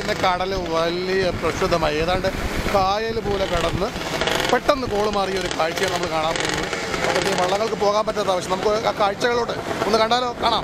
തന്നെ കടൽ വലിയ പ്രക്ഷുബ്ധമായി ഏതാണ്ട് കായൽ പോലെ കടന്ന് പെട്ടെന്ന് കോള് മാറിയ ഒരു കാഴ്ചയാണ് നമ്മൾ കാണാൻ പോകുന്നത് അപ്പോൾ ഈ വള്ളങ്ങൾക്ക് പോകാൻ പറ്റാത്ത ആവശ്യം നമുക്ക് ആ കാഴ്ചകളോട് ഒന്ന് കണ്ടാലോ കാണാം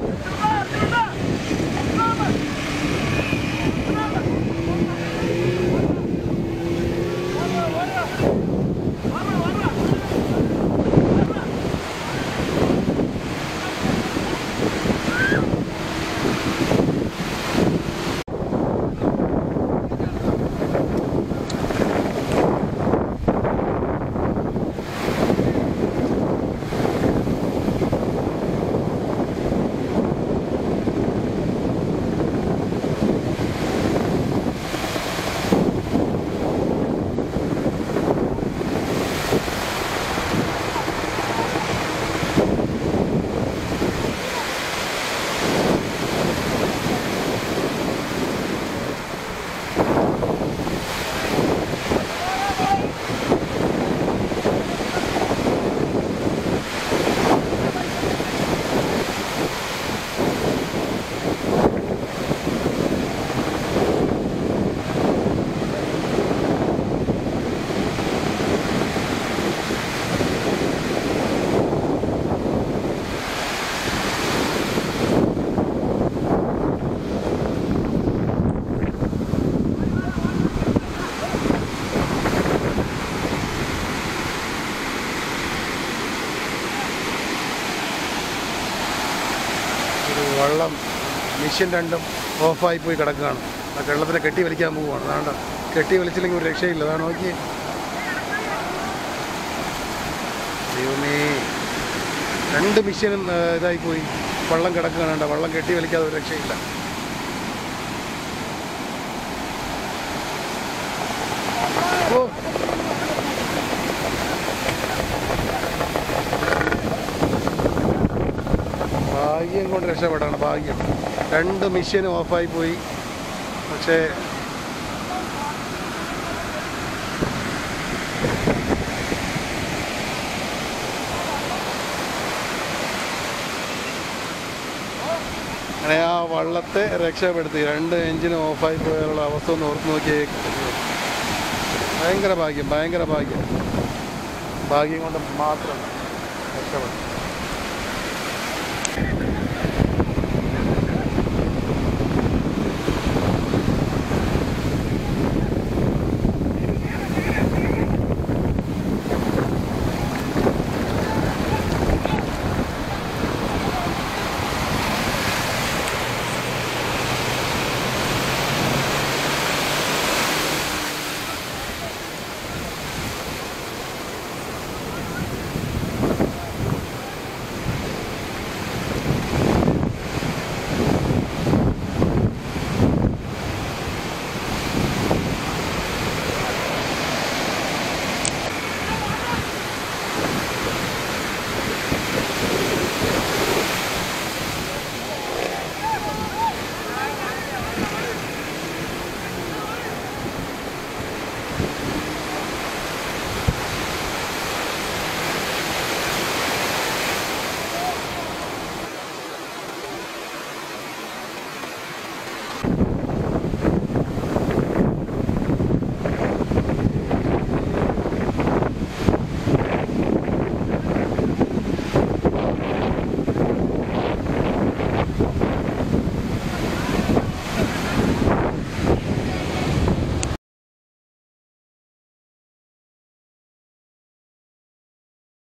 ഒരു വള്ളം മെഷീൻ രണ്ടും ഓഫായി പോയി കിടക്കുകയാണ് ആ വെള്ളത്തിനെ കെട്ടി വലിക്കാൻ പോവുകയാണ് അതാണ്ട് കെട്ടി വലിച്ചില്ലെങ്കിൽ ഒരു രക്ഷയില്ല അതാണ് നോക്കി ദൈവമേ രണ്ട് മെഷീനും ആ, ഇതായി പോയി വള്ളം കിടക്കുകയാണ് കണ്ടോ വള്ളം കെട്ടി വലിക്കാതെ ഒരു രക്ഷയില്ല ഓ ഭാഗ്യം കൊണ്ട് രക്ഷപ്പെടാണ് ഭാഗ്യം രണ്ട് മെഷീനും ഓഫായി പോയി പക്ഷേ അങ്ങനെ ആ വള്ളത്തെ രക്ഷപ്പെടുത്തി രണ്ട് എഞ്ചിനും ഓഫായി പോയാലുള്ള അവസ്ഥ ഒന്ന് ഓർത്ത് നോക്കിയേ ഭയങ്കര ഭാഗ്യം ഭയങ്കര ഭാഗ്യം ഭാഗ്യം കൊണ്ട് മാത്രം രക്ഷപ്പെട്ടു